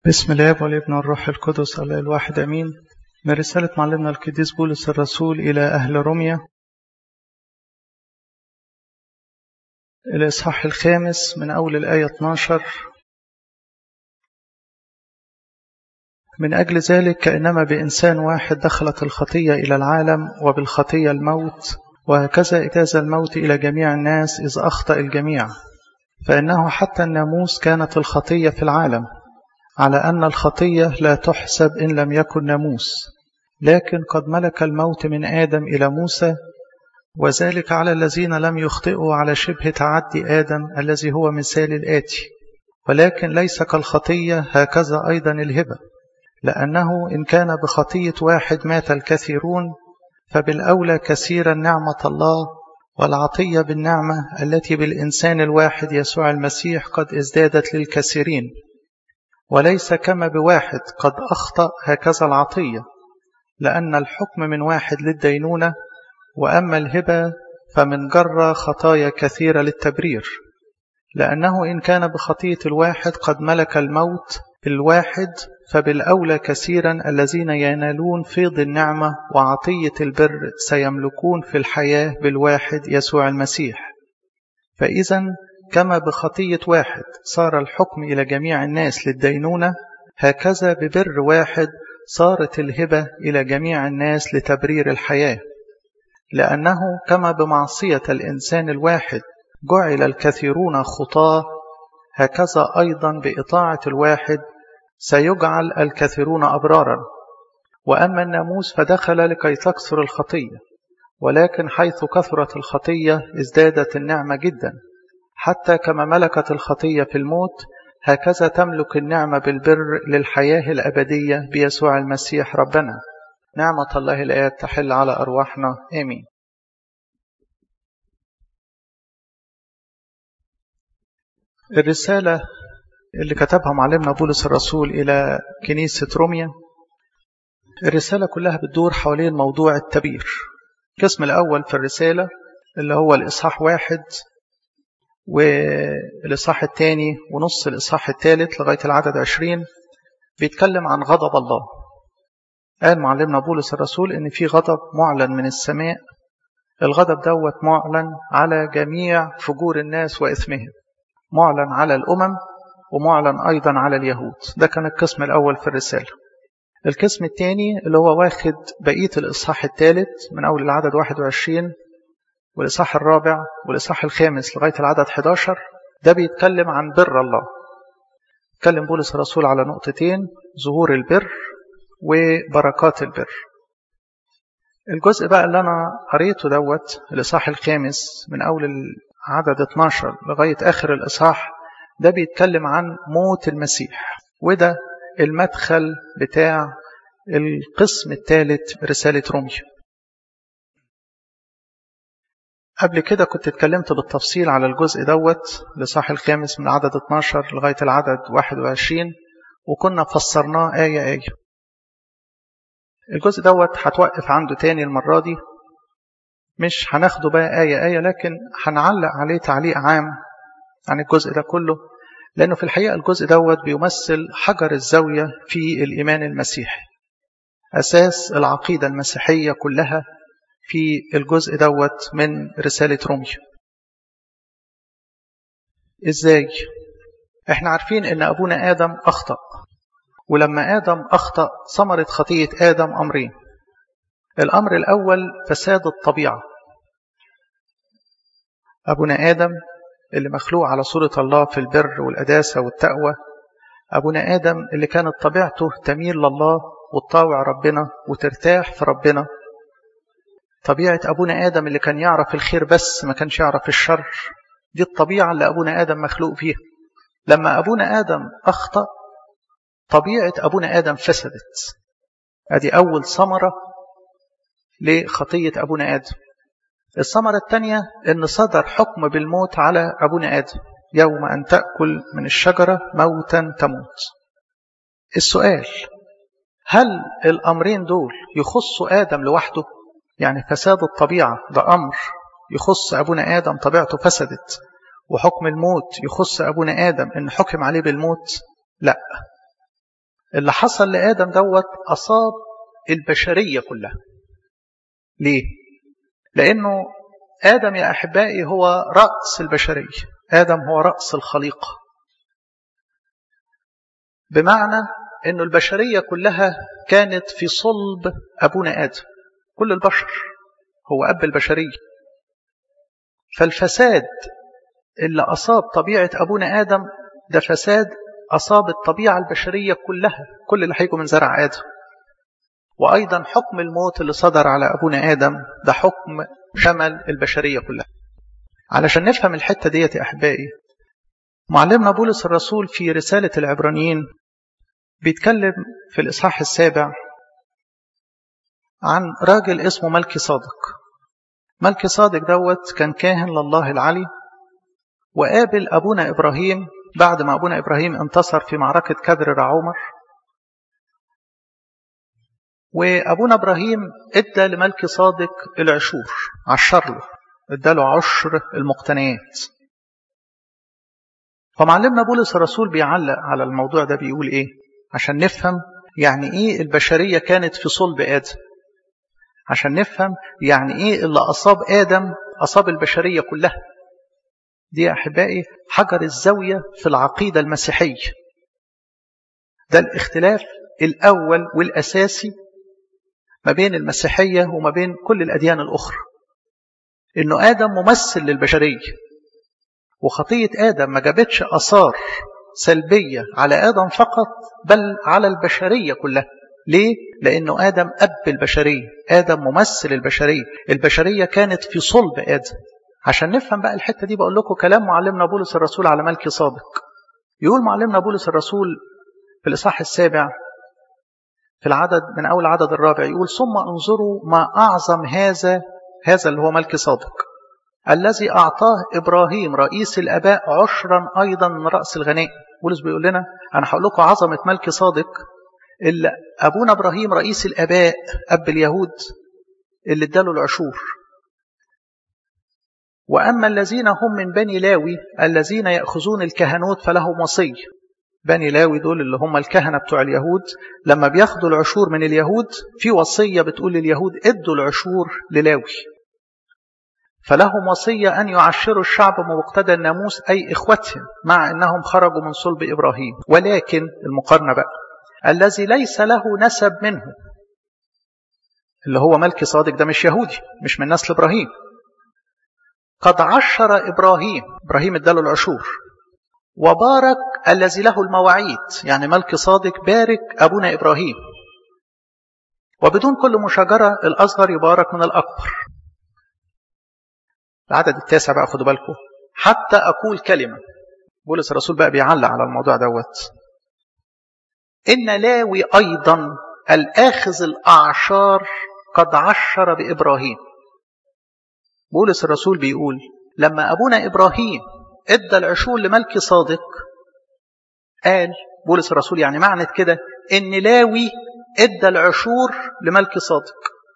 بسم الله والابن والروح القدس الله الواحد امين من رسالة معلمنا القديس بولس الرسول إلى أهل روميا الإصحاح الخامس من أول الآية 12 من أجل ذلك كأنما بإنسان واحد دخلت الخطية إلى العالم وبالخطية الموت وهكذا اجتاز الموت إلى جميع الناس إذ أخطأ الجميع فإنه حتى الناموس كانت الخطية في العالم على أن الخطية لا تحسب إن لم يكن ناموس لكن قد ملك الموت من آدم إلى موسى وذلك على الذين لم يخطئوا على شبه تعدي آدم الذي هو مثال الآتي ولكن ليس كالخطية هكذا أيضا الهبة لأنه إن كان بخطية واحد مات الكثيرون فبالأولى كثيرا نعمة الله والعطية بالنعمة التي بالإنسان الواحد يسوع المسيح قد ازدادت للكثيرين وليس كما بواحد قد أخطأ هكذا العطية لأن الحكم من واحد للدينونة وأما الهبة فمن جرى خطايا كثيرة للتبرير لأنه إن كان بخطية الواحد قد ملك الموت بالواحد فبالأولى كثيرا الذين ينالون فيض النعمة وعطية البر سيملكون في الحياة بالواحد يسوع المسيح فإذا كما بخطية واحد صار الحكم إلى جميع الناس للدينونة هكذا ببر واحد صارت الهبة إلى جميع الناس لتبرير الحياة لأنه كما بمعصية الإنسان الواحد جعل الكثيرون خطاة هكذا أيضا بإطاعة الواحد سيجعل الكثيرون أبرارا وأما الناموس فدخل لكي تكثر الخطية ولكن حيث كثرت الخطية ازدادت النعمة جدا حتى كما ملكت الخطية في الموت هكذا تملك النعمة بالبر للحياة الأبدية بيسوع المسيح ربنا نعمة الله الآيات تحل على أرواحنا آمين الرسالة اللي كتبها معلمنا بولس الرسول إلى كنيسة روميا الرسالة كلها بتدور حوالين موضوع التبير القسم الأول في الرسالة اللي هو الإصحاح واحد والإصحاح الثاني ونص الإصحاح الثالث لغاية العدد عشرين بيتكلم عن غضب الله قال معلمنا بولس الرسول إن في غضب معلن من السماء الغضب دوت معلن على جميع فجور الناس وإثمهم معلن على الأمم ومعلن أيضا على اليهود ده كان القسم الأول في الرسالة القسم الثاني اللي هو واخد بقية الإصحاح الثالث من أول العدد 21 والإصحاح الرابع والإصحاح الخامس لغاية العدد 11 ده بيتكلم عن بر الله اتكلم بولس الرسول على نقطتين ظهور البر وبركات البر الجزء بقى اللي أنا قريته دوت الإصحاح الخامس من أول العدد 12 لغاية آخر الإصحاح ده بيتكلم عن موت المسيح وده المدخل بتاع القسم الثالث رسالة روميا قبل كده كنت اتكلمت بالتفصيل على الجزء دوت لصاح الخامس من عدد 12 لغاية العدد 21 وكنا فسرناه آية آية الجزء دوت هتوقف عنده تاني المرة دي مش هناخده بقى آية آية لكن هنعلق عليه تعليق عام عن الجزء ده كله لأنه في الحقيقة الجزء دوت بيمثل حجر الزاوية في الإيمان المسيحي أساس العقيدة المسيحية كلها في الجزء دوت من رسالة روميا إزاي؟ إحنا عارفين إن أبونا آدم أخطأ ولما آدم أخطأ ثمرة خطية آدم أمرين الأمر الأول فساد الطبيعة أبونا آدم اللي مخلوق على صورة الله في البر والأداسة والتقوى أبونا آدم اللي كانت طبيعته تميل لله وتطاوع ربنا وترتاح في ربنا طبيعة أبونا آدم اللي كان يعرف الخير بس ما كانش يعرف الشر دي الطبيعة اللي أبونا آدم مخلوق فيها لما أبونا آدم أخطأ طبيعة أبونا آدم فسدت أدي أول ثمرة لخطية أبونا آدم الثمرة الثانية أن صدر حكم بالموت على أبونا آدم يوم أن تأكل من الشجرة موتا تموت السؤال هل الأمرين دول يخصوا آدم لوحده يعني فساد الطبيعة ده أمر يخص أبونا آدم طبيعته فسدت وحكم الموت يخص أبونا آدم أن حكم عليه بالموت لا اللي حصل لآدم دوت أصاب البشرية كلها ليه؟ لأنه آدم يا أحبائي هو رأس البشرية آدم هو رأس الخليقة بمعنى أن البشرية كلها كانت في صلب أبونا آدم كل البشر هو أب البشرية فالفساد اللي أصاب طبيعة أبونا آدم ده فساد أصاب الطبيعة البشرية كلها كل اللي هيجوا من زرع آدم وأيضا حكم الموت اللي صدر على أبونا آدم ده حكم شمل البشرية كلها علشان نفهم الحتة ديت يا أحبائي معلمنا بولس الرسول في رسالة العبرانيين بيتكلم في الإصحاح السابع عن راجل اسمه ملكي صادق ملكي صادق دوت كان كاهن لله العلي وقابل أبونا إبراهيم بعد ما أبونا إبراهيم انتصر في معركة كدر رعومر وأبونا إبراهيم ادى لملكي صادق العشور عشر له ادى له عشر المقتنيات فمعلمنا بولس الرسول بيعلق على الموضوع ده بيقول ايه عشان نفهم يعني ايه البشرية كانت في صلب آدم عشان نفهم يعني ايه اللي أصاب آدم أصاب البشرية كلها دي يا أحبائي حجر الزاوية في العقيدة المسيحية ده الاختلاف الأول والأساسي ما بين المسيحية وما بين كل الأديان الأخرى إنه آدم ممثل للبشرية وخطية آدم ما جابتش أثار سلبية على آدم فقط بل على البشرية كلها ليه؟ لأنه آدم أب البشرية آدم ممثل البشرية البشرية كانت في صلب آدم عشان نفهم بقى الحتة دي بقول لكم كلام معلمنا بولس الرسول على ملكي صادق يقول معلمنا بولس الرسول في الإصحاح السابع في العدد من أول العدد الرابع يقول ثم انظروا ما أعظم هذا هذا اللي هو ملكي صادق الذي أعطاه إبراهيم رئيس الأباء عشرا أيضا من رأس الغناء بولس بيقول لنا أنا هقول لكم عظمة ملكي صادق اللي أبونا إبراهيم رئيس الأباء أب اليهود اللي اداله العشور وأما الذين هم من بني لاوي الذين يأخذون الكهنوت فلهم وصي بني لاوي دول اللي هم الكهنة بتوع اليهود لما بياخدوا العشور من اليهود في وصية بتقول لليهود ادوا العشور للاوي فلهم وصية أن يعشروا الشعب بمقتضى الناموس أي إخوتهم مع أنهم خرجوا من صلب إبراهيم ولكن المقارنة بقى الذي ليس له نسب منه اللي هو ملك صادق ده مش يهودي مش من نسل إبراهيم قد عشر إبراهيم إبراهيم اداله العشور وبارك الذي له المواعيد يعني ملك صادق بارك أبونا إبراهيم وبدون كل مشاجرة الأصغر يبارك من الأكبر العدد التاسع بقى خدوا بالكم حتى أقول كلمة بولس الرسول بقى بيعلق على الموضوع دوت إن لاوي أيضا الآخذ الأعشار قد عشر بإبراهيم بولس الرسول بيقول لما أبونا إبراهيم ادى العشور لملك صادق قال بولس الرسول يعني معنى كده ان لاوي ادى العشور لملك صادق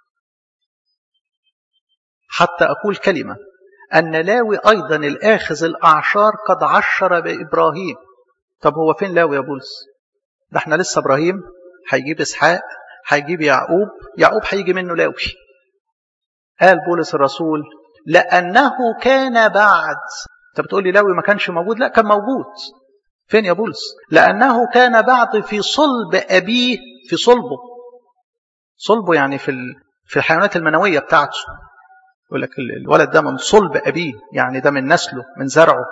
حتى اقول كلمه ان لاوي ايضا الاخذ الاعشار قد عشر بابراهيم طب هو فين لاوي يا بولس ده احنا لسه ابراهيم هيجيب اسحاق هيجيب يعقوب يعقوب هيجي منه لاوي قال بولس الرسول لانه كان بعد انت بتقول لي لاوي ما كانش موجود لا كان موجود فين يا بولس لانه كان بعد في صلب ابيه في صلبه صلبه يعني في في الحيوانات المنويه بتاعته يقول لك الولد ده من صلب ابيه يعني ده من نسله من زرعه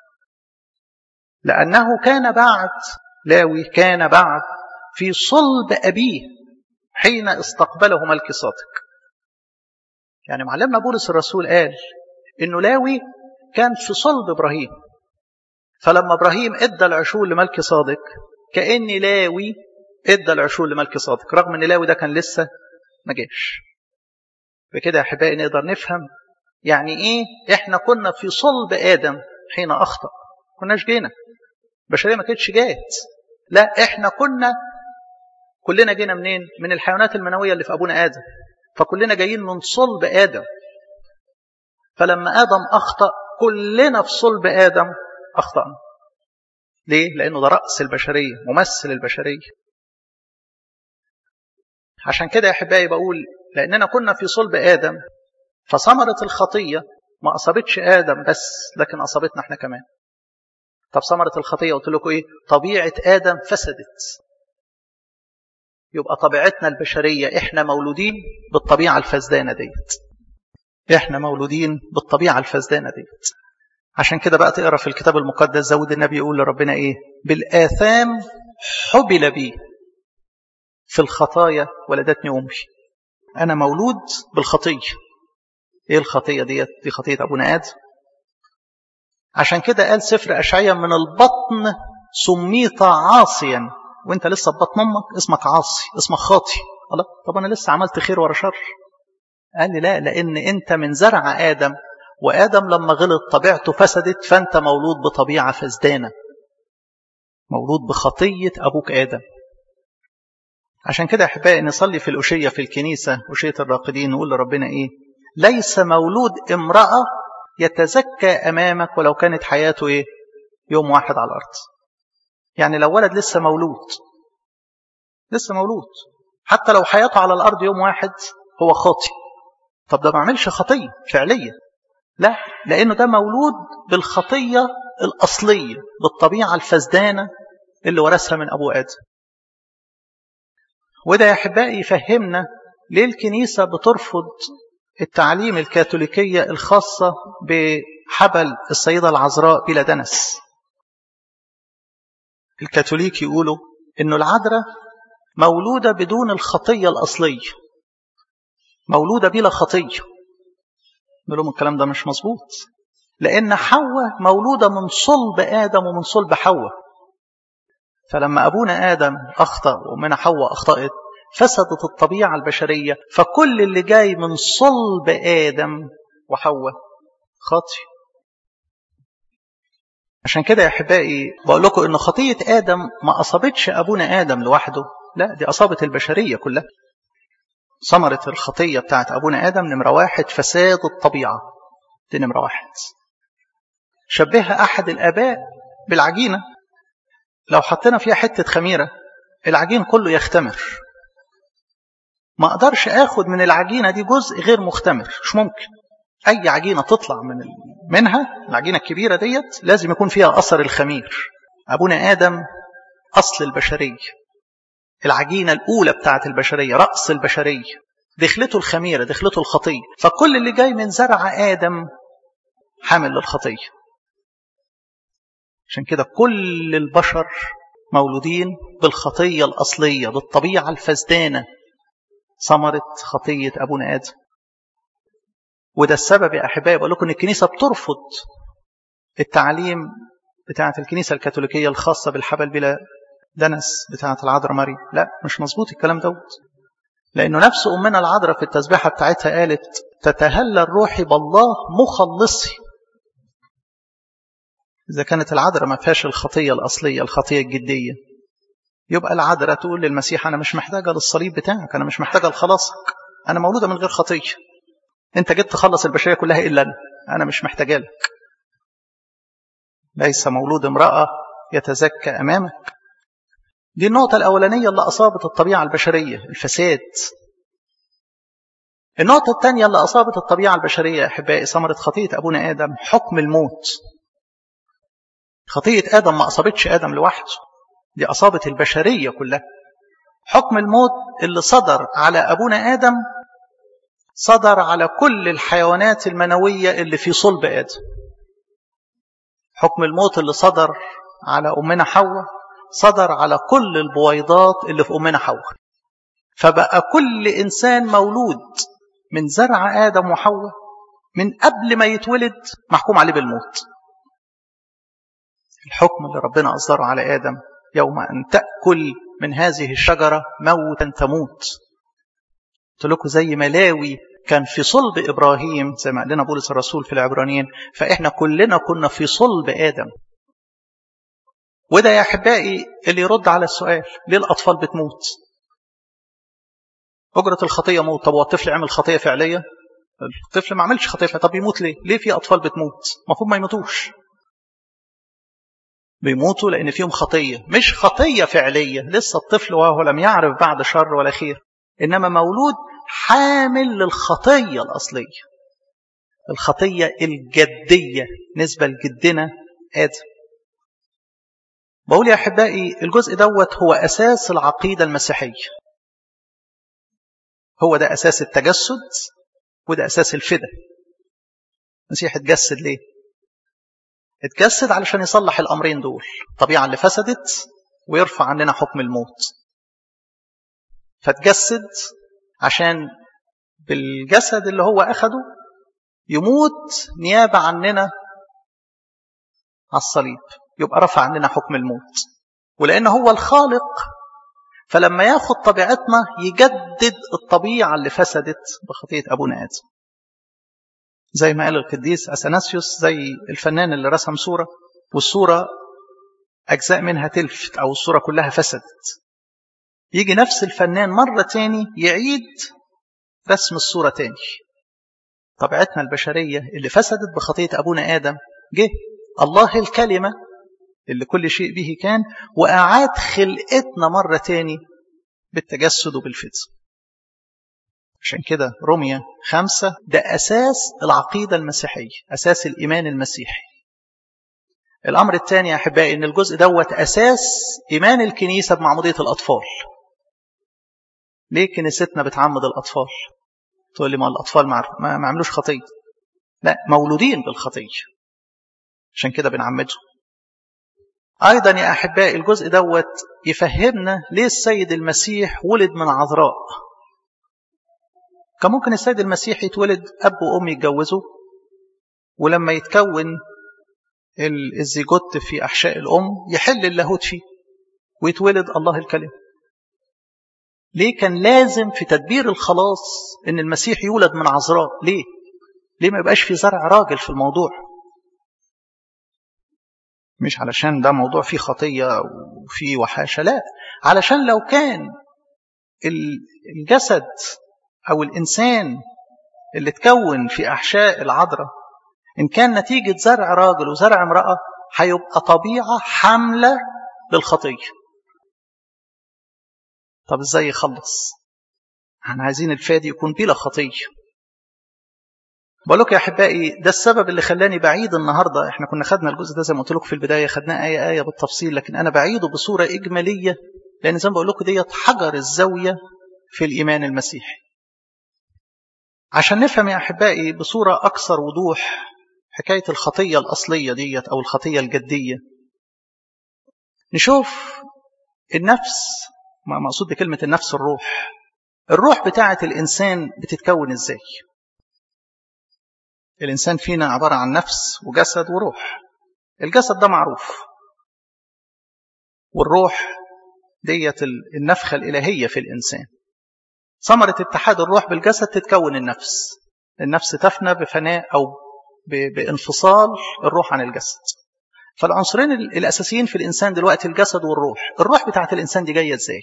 لانه كان بعد لاوي كان بعد في صلب ابيه حين استقبله ملك صادق يعني معلمنا بولس الرسول قال انه لاوي كان في صلب ابراهيم فلما ابراهيم ادى العشور لملك صادق كان لاوي ادى العشور لملك صادق رغم ان لاوي ده كان لسه ما جاش بكده يا احبائي نقدر نفهم يعني ايه احنا كنا في صلب ادم حين اخطا كناش جينا البشريه ما كانتش جات لا احنا كنا كلنا جينا منين من الحيوانات المنويه اللي في ابونا ادم فكلنا جايين من صلب ادم فلما ادم اخطا كلنا في صلب ادم اخطانا ليه لانه ده راس البشريه ممثل البشريه عشان كده يا احبائي بقول لاننا كنا في صلب ادم فثمره الخطيه ما اصابتش ادم بس لكن اصابتنا احنا كمان طب ثمره الخطيه قلت لكم ايه طبيعه ادم فسدت يبقى طبيعتنا البشريه احنا مولودين بالطبيعه الفسدانه ديت احنا مولودين بالطبيعه الفسدانه ديت عشان كده بقى تقرا في الكتاب المقدس داود النبي يقول لربنا ايه بالاثام حبل بي في الخطايا ولدتني امي انا مولود بالخطيه ايه الخطيه ديت دي خطيه ابونا ادم عشان كده قال سفر اشعياء من البطن سميت عاصيا وانت لسه في بطن امك اسمك عاصي اسمك خاطي الله طب انا لسه عملت خير ورا شر قال لي لا لان انت من زرع ادم وادم لما غلط طبيعته فسدت فانت مولود بطبيعه فسدانه مولود بخطيه ابوك ادم عشان كده احبائي نصلي في الاشيه في الكنيسه اشيه الراقدين نقول لربنا ايه ليس مولود امراه يتزكى امامك ولو كانت حياته ايه يوم واحد على الارض يعني لو ولد لسه مولود لسه مولود حتى لو حياته على الارض يوم واحد هو خاطي طب ده ما عملش خطيه فعليه لا لانه ده مولود بالخطيه الاصليه بالطبيعه الفسدانه اللي ورثها من ابو ادم وده يا احبائي يفهمنا ليه الكنيسه بترفض التعليم الكاثوليكيه الخاصه بحبل السيده العذراء بلا دنس الكاثوليك يقولوا انه العذراء مولوده بدون الخطيه الاصليه مولوده بلا خطيه نقول لهم الكلام ده مش مظبوط لان حواء مولوده من صلب ادم ومن صلب حواء فلما ابونا ادم اخطا وامنا حواء اخطات فسدت الطبيعه البشريه فكل اللي جاي من صلب ادم وحواء خاطي عشان كده يا احبائي بقول لكم ان خطيه ادم ما اصابتش ابونا ادم لوحده لا دي اصابت البشريه كلها ثمرة الخطية بتاعت أبونا آدم نمرة واحد فساد الطبيعة دي نمرة واحد شبهها أحد الآباء بالعجينة لو حطينا فيها حتة خميرة العجين كله يختمر ما أقدرش آخد من العجينة دي جزء غير مختمر مش ممكن أي عجينة تطلع من منها العجينة الكبيرة ديت لازم يكون فيها أثر الخمير أبونا آدم أصل البشرية العجينة الأولى بتاعت البشرية رأس البشرية دخلته الخميرة دخلته الخطية فكل اللي جاي من زرع آدم حامل للخطية عشان كده كل البشر مولودين بالخطية الأصلية بالطبيعة الفسدانة ثمرة خطية أبونا آدم وده السبب يا أحبائي بقول لكم إن الكنيسة بترفض التعليم بتاعة الكنيسة الكاثوليكية الخاصة بالحبل بلا دنس بتاعة العذراء مريم لا مش مظبوط الكلام دوت لأنه نفس أمنا العذراء في التسبيحة بتاعتها قالت تتهلى الروح بالله مخلصي إذا كانت العذراء ما فيهاش الخطية الأصلية الخطية الجدية يبقى العذراء تقول للمسيح أنا مش محتاجة للصليب بتاعك أنا مش محتاجة لخلاصك أنا مولودة من غير خطية أنت جيت تخلص البشرية كلها إلا أنا أنا مش محتاجة لك ليس مولود امرأة يتزكى أمامك دي النقطة الأولانية اللي أصابت الطبيعة البشرية الفساد النقطة الثانية اللي أصابت الطبيعة البشرية أحبائي ثمرة خطية أبونا آدم حكم الموت خطية آدم ما أصابتش آدم لوحده دي أصابت البشرية كلها حكم الموت اللي صدر على أبونا آدم صدر على كل الحيوانات المنوية اللي في صلب آدم حكم الموت اللي صدر على أمنا حواء صدر على كل البويضات اللي في أمنا حواء فبقى كل إنسان مولود من زرع آدم وحواء من قبل ما يتولد محكوم عليه بالموت الحكم اللي ربنا أصدره على آدم يوم أن تأكل من هذه الشجرة موتا تموت قلت لكم زي ملاوي كان في صلب إبراهيم زي ما قال لنا بولس الرسول في العبرانيين فإحنا كلنا كنا في صلب آدم وده يا أحبائي اللي يرد على السؤال ليه الأطفال بتموت أجرة الخطية موت طب هو الطفل عمل خطية فعلية الطفل ما عملش خطية فعلية طب يموت ليه ليه في أطفال بتموت المفروض ما يموتوش بيموتوا لأن فيهم خطية مش خطية فعلية لسه الطفل وهو لم يعرف بعد شر ولا خير إنما مولود حامل للخطية الأصلية الخطية الجدية نسبة لجدنا آدم بقول يا أحبائي الجزء دوت هو أساس العقيدة المسيحية هو ده أساس التجسد وده أساس الفدا المسيح اتجسد ليه؟ اتجسد علشان يصلح الأمرين دول الطبيعة اللي فسدت ويرفع عننا حكم الموت فاتجسد عشان بالجسد اللي هو أخده يموت نيابة عننا على الصليب يبقى رفع عننا حكم الموت ولأن هو الخالق فلما ياخد طبيعتنا يجدد الطبيعة اللي فسدت بخطية أبونا آدم زي ما قال القديس أثناسيوس زي الفنان اللي رسم صورة والصورة أجزاء منها تلفت أو الصورة كلها فسدت يجي نفس الفنان مرة تاني يعيد رسم الصورة تاني طبيعتنا البشرية اللي فسدت بخطية أبونا آدم جه الله الكلمة اللي كل شيء به كان وأعاد خلقتنا مرة تاني بالتجسد وبالفدس عشان كده روميا خمسة ده أساس العقيدة المسيحية أساس الإيمان المسيحي الأمر الثاني يا أحبائي أن الجزء دوت أساس إيمان الكنيسة بمعمودية الأطفال ليه كنيستنا بتعمد الأطفال تقول لي ما الأطفال ما, ما عملوش خطية لا مولودين بالخطية عشان كده بنعمدهم أيضا يا أحبائي الجزء دوت يفهمنا ليه السيد المسيح ولد من عذراء كان ممكن السيد المسيح يتولد أب وأم يتجوزوا ولما يتكون الزيجوت في أحشاء الأم يحل اللاهوت فيه ويتولد الله الكلمة ليه كان لازم في تدبير الخلاص ان المسيح يولد من عذراء ليه ليه ما يبقاش في زرع راجل في الموضوع مش علشان ده موضوع فيه خطية وفيه وحاشة لا علشان لو كان الجسد أو الإنسان اللي تكون في أحشاء العذراء إن كان نتيجة زرع راجل وزرع امرأة هيبقى طبيعة حاملة للخطية طب ازاي يخلص احنا عايزين الفادي يكون بلا خطيه بقول لكم يا احبائي ده السبب اللي خلاني بعيد النهارده احنا كنا خدنا الجزء ده زي ما قلت لكم في البدايه خدناه ايه ايه بالتفصيل لكن انا بعيده بصوره اجماليه لان زي ما بقول لكم ديت حجر الزاويه في الايمان المسيحي عشان نفهم يا احبائي بصوره اكثر وضوح حكايه الخطيه الاصليه ديت او الخطيه الجديه نشوف النفس ما مقصود بكلمة النفس الروح الروح بتاعة الإنسان بتتكون إزاي الإنسان فينا عبارة عن نفس وجسد وروح الجسد ده معروف والروح ديت النفخة الإلهية في الإنسان ثمرة اتحاد الروح بالجسد تتكون النفس النفس تفنى بفناء أو بانفصال الروح عن الجسد فالعنصرين الأساسيين في الإنسان دلوقتي الجسد والروح الروح بتاعت الإنسان دي جاية إزاي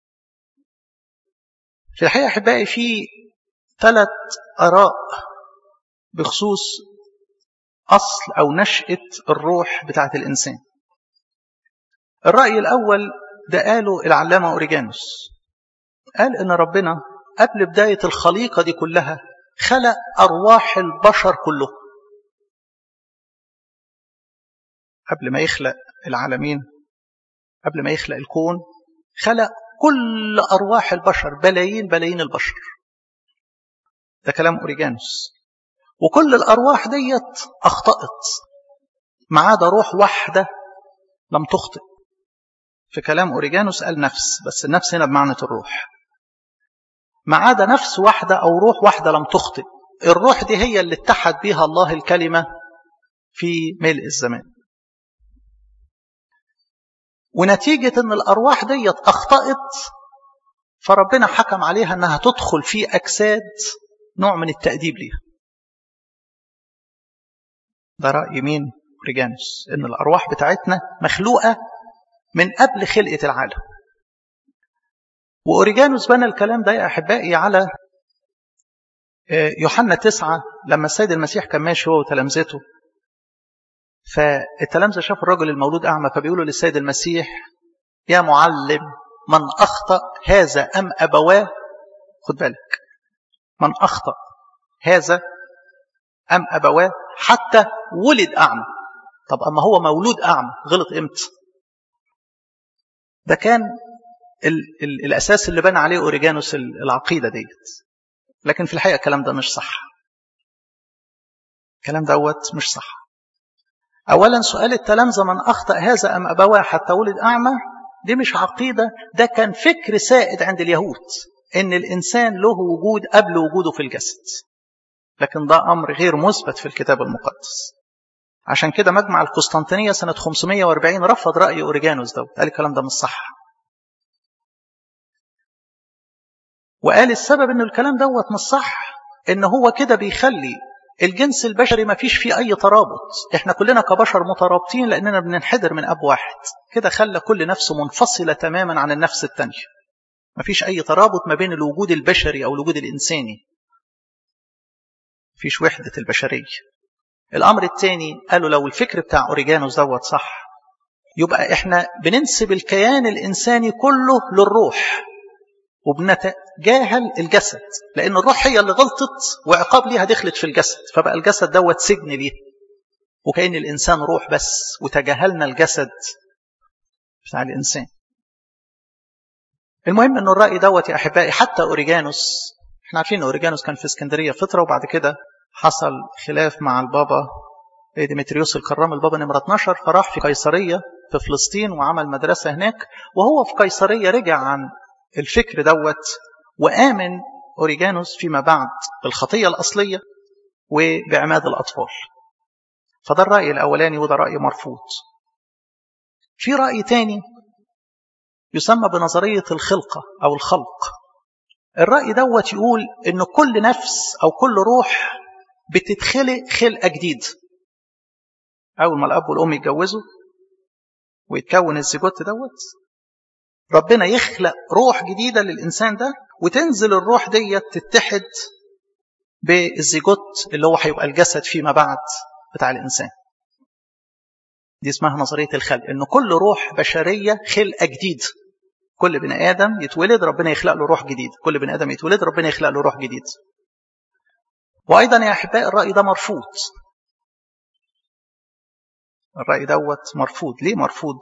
في الحقيقة أحبائي في ثلاث آراء بخصوص أصل أو نشأة الروح بتاعت الإنسان الرأي الأول ده قاله العلامة أوريجانوس قال إن ربنا قبل بداية الخليقة دي كلها خلق أرواح البشر كلهم قبل ما يخلق العالمين قبل ما يخلق الكون خلق كل أرواح البشر بلايين بلايين البشر ده كلام أوريجانوس وكل الأرواح ديت أخطأت ما عدا روح واحدة لم تخطئ في كلام أوريجانوس قال نفس بس النفس هنا بمعنى الروح ما عدا نفس واحدة أو روح واحدة لم تخطئ الروح دي هي اللي اتحد بها الله الكلمة في ملء الزمان ونتيجة ان الارواح ديت اخطأت فربنا حكم عليها انها تدخل في اجساد نوع من التأديب ليها ده رأي مين ريجانوس ان الارواح بتاعتنا مخلوقة من قبل خلقة العالم وأوريجانوس بنى الكلام ده يا أحبائي على يوحنا تسعة لما السيد المسيح كان ماشي هو وتلامذته فالتلامذة شافوا الرجل المولود أعمى فبيقولوا للسيد المسيح يا معلم من أخطأ هذا أم أبواه خد بالك من أخطأ هذا أم أبواه حتى ولد أعمى طب أما هو مولود أعمى غلط إمتى ده كان ال ال الأساس اللي بنى عليه أوريجانوس العقيدة ديت لكن في الحقيقة الكلام ده مش صح الكلام دوت مش صح أولا سؤال التلامذة من أخطأ هذا أم أبواه حتى ولد أعمى دي مش عقيدة ده كان فكر سائد عند اليهود إن الإنسان له وجود قبل وجوده في الجسد لكن ده أمر غير مثبت في الكتاب المقدس عشان كده مجمع القسطنطينية سنة 540 رفض رأي أوريجانوس ده قال الكلام ده مش صح وقال السبب ان الكلام دوت مش صح ان هو كده بيخلي الجنس البشري ما فيش فيه اي ترابط احنا كلنا كبشر مترابطين لاننا بننحدر من اب واحد كده خلى كل نفس منفصلة تماما عن النفس التانية ما فيش اي ترابط ما بين الوجود البشري او الوجود الانساني فيش وحدة البشرية الامر الثاني قالوا لو الفكر بتاع اوريجانوس دوت صح يبقى احنا بننسب الكيان الانساني كله للروح وبنتجاهل الجسد لان الروح هي اللي غلطت وعقاب ليها دخلت في الجسد فبقى الجسد دوت سجن ليه وكأن الانسان روح بس وتجاهلنا الجسد بتاع الانسان المهم ان الراي دوت يا احبائي حتى اوريجانوس احنا عارفين اوريجانوس كان في اسكندريه فتره وبعد كده حصل خلاف مع البابا ديمتريوس الكرام البابا نمرة 12 فراح في قيصرية في فلسطين وعمل مدرسة هناك وهو في قيصرية رجع عن الفكر دوت وآمن أوريجانوس فيما بعد بالخطية الأصلية وبعماد الأطفال فده الرأي الأولاني وده رأي مرفوض في رأي تاني يسمى بنظرية الخلقة أو الخلق الرأي دوت يقول إن كل نفس أو كل روح بتتخلق خلقة جديد أول ما الأب والأم يتجوزوا ويتكون الزيجوت دوت ربنا يخلق روح جديدة للإنسان ده وتنزل الروح ديت تتحد بالزيجوت اللي هو هيبقى الجسد فيما بعد بتاع الإنسان دي اسمها نظرية الخلق إن كل روح بشرية خلقة جديد كل بني آدم يتولد ربنا يخلق له روح جديد كل بني آدم يتولد ربنا يخلق له روح جديد وأيضا يا أحبائي الرأي ده مرفوض الرأي دوت مرفوض ليه مرفوض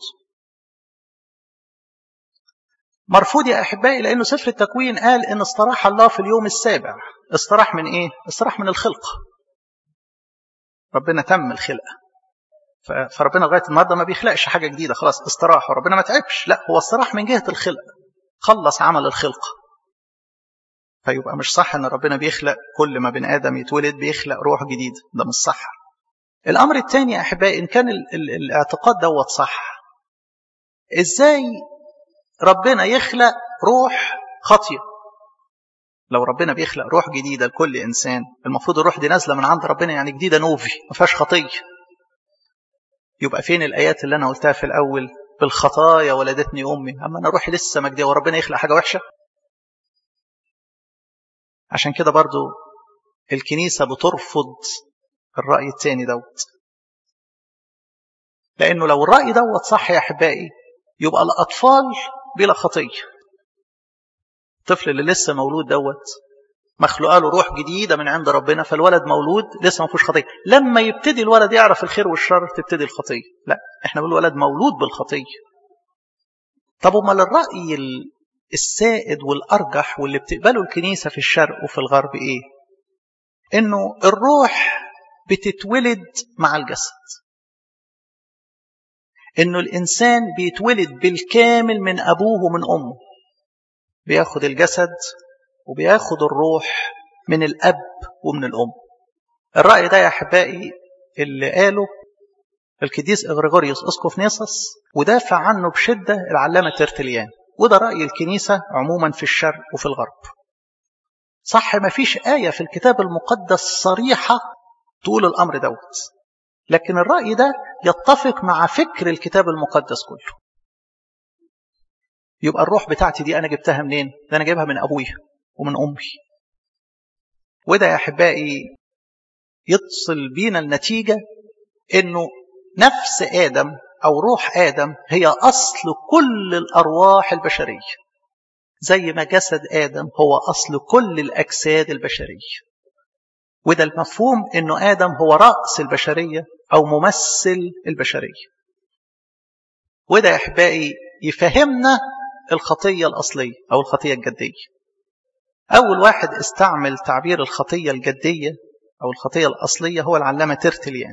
مرفوض يا أحبائي لأنه سفر التكوين قال إن استراح الله في اليوم السابع استراح من إيه؟ استراح من الخلقة ربنا تم الخلقة فربنا لغاية النهاردة ما بيخلقش حاجة جديدة خلاص استراح وربنا ما تعبش لا هو استراح من جهة الخلقة خلص عمل الخلقة فيبقى مش صح ان ربنا بيخلق كل ما بن ادم يتولد بيخلق روح جديد ده مش صح الامر الثاني يا احبائي ان كان ال ال الاعتقاد دوت صح ازاي ربنا يخلق روح خطيه لو ربنا بيخلق روح جديده لكل انسان المفروض الروح دي نازله من عند ربنا يعني جديده نوفي ما فيهاش خطيه يبقى فين الايات اللي انا قلتها في الاول بالخطايا ولدتني امي اما انا روحي لسه مجديه وربنا يخلق حاجه وحشه عشان كده برضو الكنيسة بترفض الرأي التاني دوت لأنه لو الرأي دوت صح يا أحبائي يبقى الأطفال بلا خطية الطفل اللي لسه مولود دوت مخلوقه له روح جديدة من عند ربنا فالولد مولود لسه ما فيهوش خطية لما يبتدي الولد يعرف الخير والشر تبتدي الخطية لا احنا بنقول الولد مولود بالخطية طب امال الرأي السائد والأرجح واللي بتقبله الكنيسة في الشرق وفي الغرب إيه؟ إنه الروح بتتولد مع الجسد. إنه الإنسان بيتولد بالكامل من أبوه ومن أمه. بياخد الجسد وبياخد الروح من الأب ومن الأم. الرأي ده يا أحبائي اللي قاله القديس إغريغوريوس أسقف نيسوس ودافع عنه بشدة العلامة ترتليان. وده رأي الكنيسة عموما في الشرق وفي الغرب صح ما فيش آية في الكتاب المقدس صريحة تقول الأمر دوت لكن الرأي ده يتفق مع فكر الكتاب المقدس كله يبقى الروح بتاعتي دي أنا جبتها منين؟ ده أنا جايبها من أبويا ومن أمي وده يا أحبائي يتصل بينا النتيجة إنه نفس آدم أو روح آدم هي أصل كل الأرواح البشرية زي ما جسد آدم هو أصل كل الأجساد البشرية وده المفهوم أنه آدم هو رأس البشرية أو ممثل البشرية وده يا أحبائي يفهمنا الخطية الأصلية أو الخطية الجدية أول واحد استعمل تعبير الخطية الجدية أو الخطية الأصلية هو العلامة ترتليان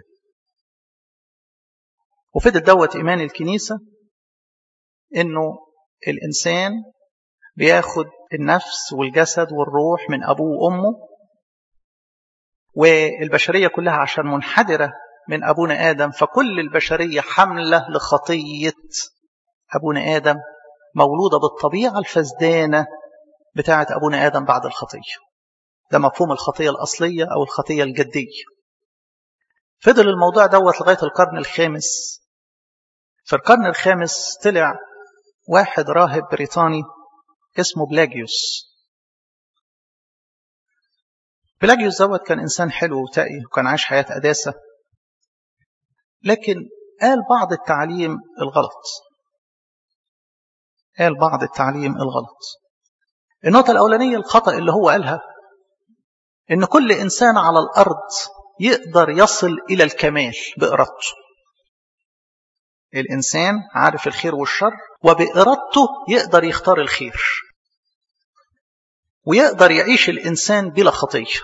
وفضل دوت إيمان الكنيسة إنه الإنسان بياخد النفس والجسد والروح من أبوه وأمه والبشرية كلها عشان منحدرة من أبونا آدم فكل البشرية حملة لخطية أبونا آدم مولودة بالطبيعة الفزدانة بتاعة أبونا آدم بعد الخطية ده مفهوم الخطية الأصلية أو الخطية الجدية فضل الموضوع دوت لغاية القرن الخامس في القرن الخامس طلع واحد راهب بريطاني اسمه بلاجيوس بلاجيوس دوت كان إنسان حلو وتقي وكان عايش حياة قداسة لكن قال بعض التعليم الغلط قال بعض التعليم الغلط النقطة الأولانية الخطأ اللي هو قالها إن كل إنسان على الأرض يقدر يصل إلى الكمال بإرادته الإنسان عارف الخير والشر وبإرادته يقدر يختار الخير ويقدر يعيش الإنسان بلا خطية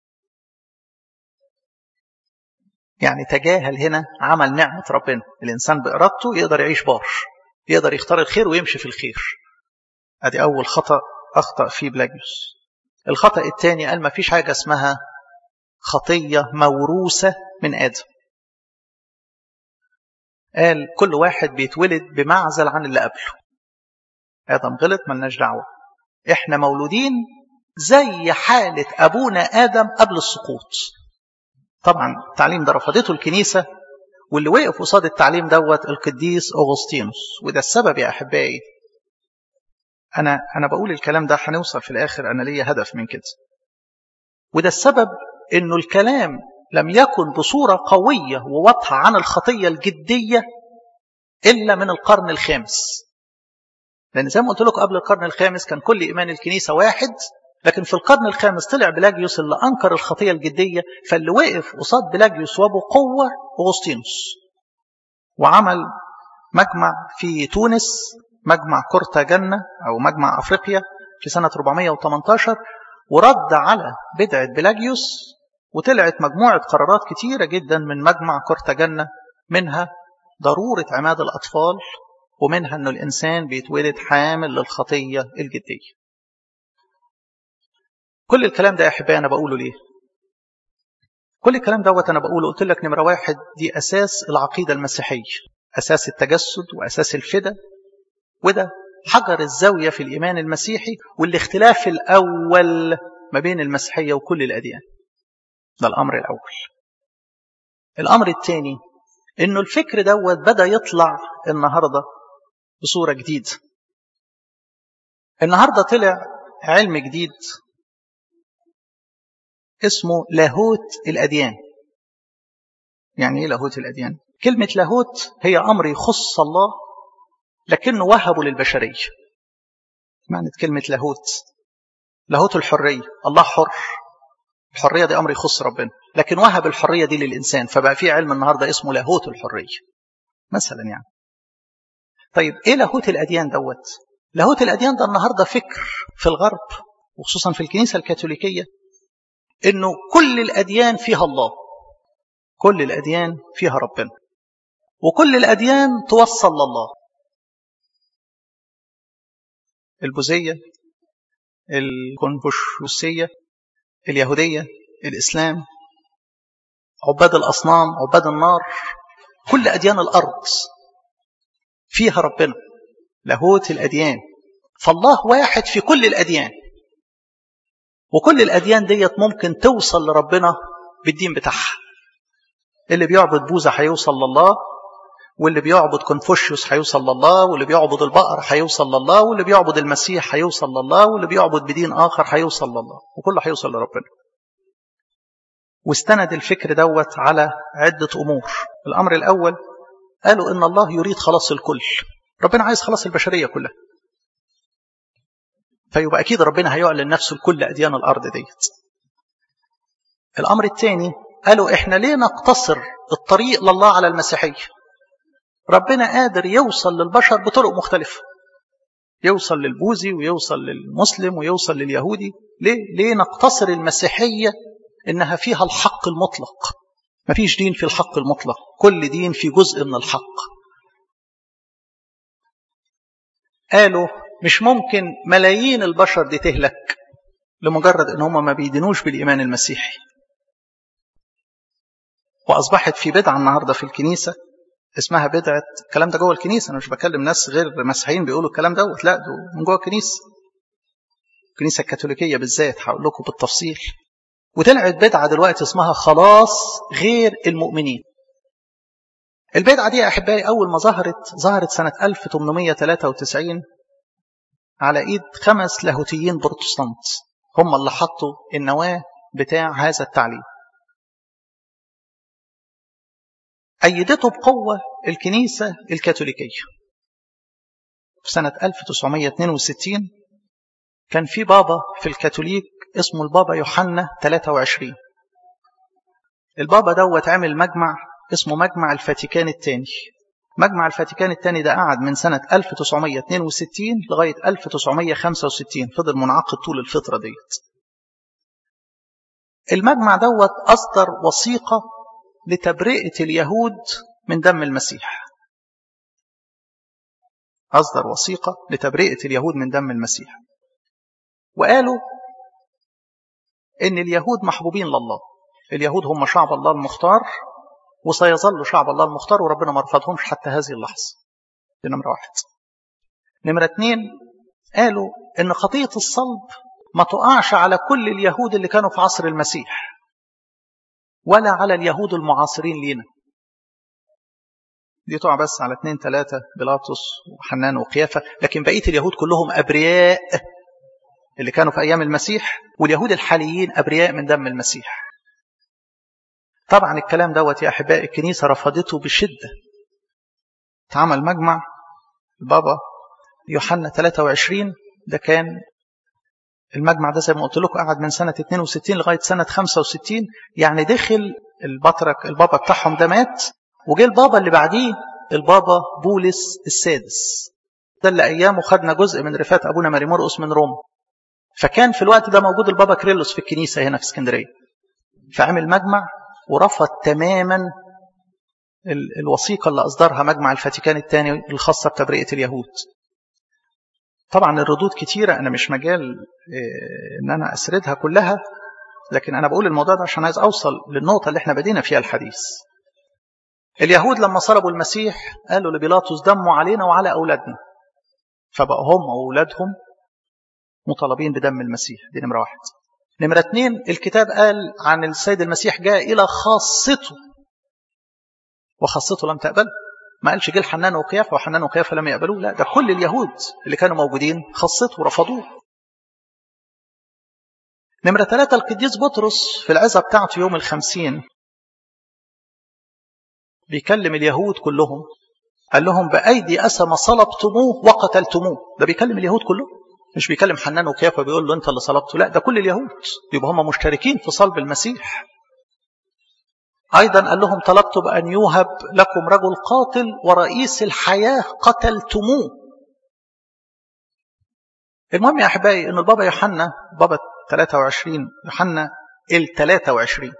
يعني تجاهل هنا عمل نعمة ربنا الإنسان بإرادته يقدر يعيش بار يقدر يختار الخير ويمشي في الخير ادي أول خطأ أخطأ فيه بلاجيوس الخطأ الثاني قال ما فيش حاجة اسمها خطية موروثة من آدم قال كل واحد بيتولد بمعزل عن اللي قبله آدم غلط ملناش دعوة احنا مولودين زي حالة أبونا آدم قبل السقوط طبعا التعليم ده رفضته الكنيسة واللي وقف قصاد التعليم دوت القديس أغسطينوس وده السبب يا أحبائي أنا أنا بقول الكلام ده هنوصل في الآخر أنا ليا هدف من كده وده السبب إنه الكلام لم يكن بصورة قوية وواضحة عن الخطية الجدية إلا من القرن الخامس لأن زي ما قلت لكم قبل القرن الخامس كان كل إيمان الكنيسة واحد لكن في القرن الخامس طلع بلاجيوس اللي أنكر الخطية الجدية فاللي وقف قصاد بلاجيوس وبقوة أغسطينوس وعمل مجمع في تونس مجمع كورتا جنة أو مجمع أفريقيا في سنة 418 ورد على بدعة بلاجيوس وطلعت مجموعة قرارات كتيرة جدا من مجمع كورتا جنة منها ضرورة عماد الأطفال ومنها أنه الإنسان بيتولد حامل للخطية الجدية كل الكلام ده يا أحبائي أنا بقوله ليه كل الكلام دوت أنا بقوله قلت لك نمرة واحد دي أساس العقيدة المسيحية أساس التجسد وأساس الفدا وده حجر الزاوية في الإيمان المسيحي والاختلاف الأول ما بين المسيحية وكل الأديان ده الأمر الأول الأمر الثاني إنه الفكر دوت بدأ يطلع النهاردة بصورة جديدة النهاردة طلع علم جديد اسمه لاهوت الأديان يعني إيه لاهوت الأديان؟ كلمة لاهوت هي أمر يخص الله لكنه وهبه للبشرية معنى كلمة لاهوت لاهوت الحرية الله حر الحرية دي أمر يخص ربنا لكن وهب الحرية دي للإنسان فبقى في علم النهاردة اسمه لاهوت الحرية مثلا يعني طيب إيه لاهوت الأديان دوت لاهوت الأديان ده النهاردة فكر في الغرب وخصوصا في الكنيسة الكاثوليكية إنه كل الأديان فيها الله كل الأديان فيها ربنا وكل الأديان توصل لله البوذية الكونفوشيوسية اليهودية الإسلام عباد الأصنام عباد النار كل أديان الأرض فيها ربنا لاهوت الأديان فالله واحد في كل الأديان وكل الأديان ديت ممكن توصل لربنا بالدين بتاعها اللي بيعبد بوذا هيوصل لله واللي بيعبد كونفوشيوس هيوصل لله واللي بيعبد البقر هيوصل لله واللي بيعبد المسيح هيوصل لله واللي بيعبد بدين آخر هيوصل لله وكله هيوصل لربنا واستند الفكر دوت على عدة أمور الأمر الأول قالوا إن الله يريد خلاص الكل ربنا عايز خلاص البشرية كلها فيبقى أكيد ربنا هيعلن نفسه لكل أديان الأرض ديت الأمر الثاني قالوا إحنا ليه نقتصر الطريق لله على المسيحية ربنا قادر يوصل للبشر بطرق مختلفة يوصل للبوذي ويوصل للمسلم ويوصل لليهودي ليه؟ ليه نقتصر المسيحية إنها فيها الحق المطلق مفيش دين في الحق المطلق كل دين في جزء من الحق قالوا مش ممكن ملايين البشر دي تهلك لمجرد ان هم ما بيدينوش بالايمان المسيحي واصبحت في بدعه النهارده في الكنيسه اسمها بدعه الكلام ده جوه الكنيسه انا مش بكلم ناس غير مسيحيين بيقولوا الكلام دوت لا ده من جوه الكنيسه الكنيسه الكاثوليكيه بالذات هقول لكم بالتفصيل وطلعت بدعه دلوقتي اسمها خلاص غير المؤمنين البدعه دي يا احبائي اول ما ظهرت ظهرت سنه 1893 على ايد خمس لاهوتيين بروتستانت هم اللي حطوا النواه بتاع هذا التعليم أيدته بقوة الكنيسة الكاثوليكية في سنة 1962 كان في بابا في الكاثوليك اسمه البابا يوحنا 23 البابا دوت عمل مجمع اسمه مجمع الفاتيكان الثاني مجمع الفاتيكان الثاني ده قعد من سنة 1962 لغاية 1965 فضل منعقد طول الفترة ديت المجمع دوت أصدر وثيقة لتبرئة اليهود من دم المسيح أصدر وثيقة لتبرئة اليهود من دم المسيح وقالوا إن اليهود محبوبين لله اليهود هم شعب الله المختار وسيظل شعب الله المختار وربنا ما رفضهمش حتى هذه اللحظة دي نمرة واحد نمرة اتنين قالوا إن خطية الصلب ما تقعش على كل اليهود اللي كانوا في عصر المسيح ولا على اليهود المعاصرين لينا دي تقع بس على اثنين ثلاثة بيلاطس وحنان وقيافة لكن بقية اليهود كلهم أبرياء اللي كانوا في أيام المسيح واليهود الحاليين أبرياء من دم المسيح طبعا الكلام دوت يا أحبائي الكنيسة رفضته بشدة اتعمل مجمع البابا يوحنا 23 ده كان المجمع ده زي ما قلت لكم قعد من سنة 62 لغاية سنة 65 يعني دخل البطرك البابا بتاعهم ده مات وجه البابا اللي بعديه البابا بولس السادس ده اللي أيامه خدنا جزء من رفات أبونا ماري مرقس من روما فكان في الوقت ده موجود البابا كريلوس في الكنيسة هنا في اسكندرية فعمل مجمع ورفض تماما الوثيقة اللي أصدرها مجمع الفاتيكان الثاني الخاصة بتبرئة اليهود طبعا الردود كتيرة أنا مش مجال إن أنا أسردها كلها لكن أنا بقول الموضوع ده عشان عايز أوصل للنقطة اللي احنا بدينا فيها الحديث اليهود لما صلبوا المسيح قالوا لبيلاطس دموا علينا وعلى أولادنا فبقوا هم وأولادهم مطالبين بدم المسيح دي نمرة واحد نمرة اتنين الكتاب قال عن السيد المسيح جاء إلى خاصته وخاصته لم تقبل ما قالش جه حنان وقيافة وحنان وقيافة لم يقبلوه لا ده كل اليهود اللي كانوا موجودين خاصته ورفضوه نمرة ثلاثة القديس بطرس في العزة بتاعته يوم الخمسين بيكلم اليهود كلهم قال لهم بأيدي أسم صلبتموه وقتلتموه ده بيكلم اليهود كلهم مش بيكلم حنان وقيافة بيقول له أنت اللي صلبته لا ده كل اليهود يبقى هم مشتركين في صلب المسيح أيضا قال لهم طلبت بأن يوهب لكم رجل قاتل ورئيس الحياة قتلتموه المهم يا أحبائي أن البابا يوحنا بابا 23 يوحنا ال 23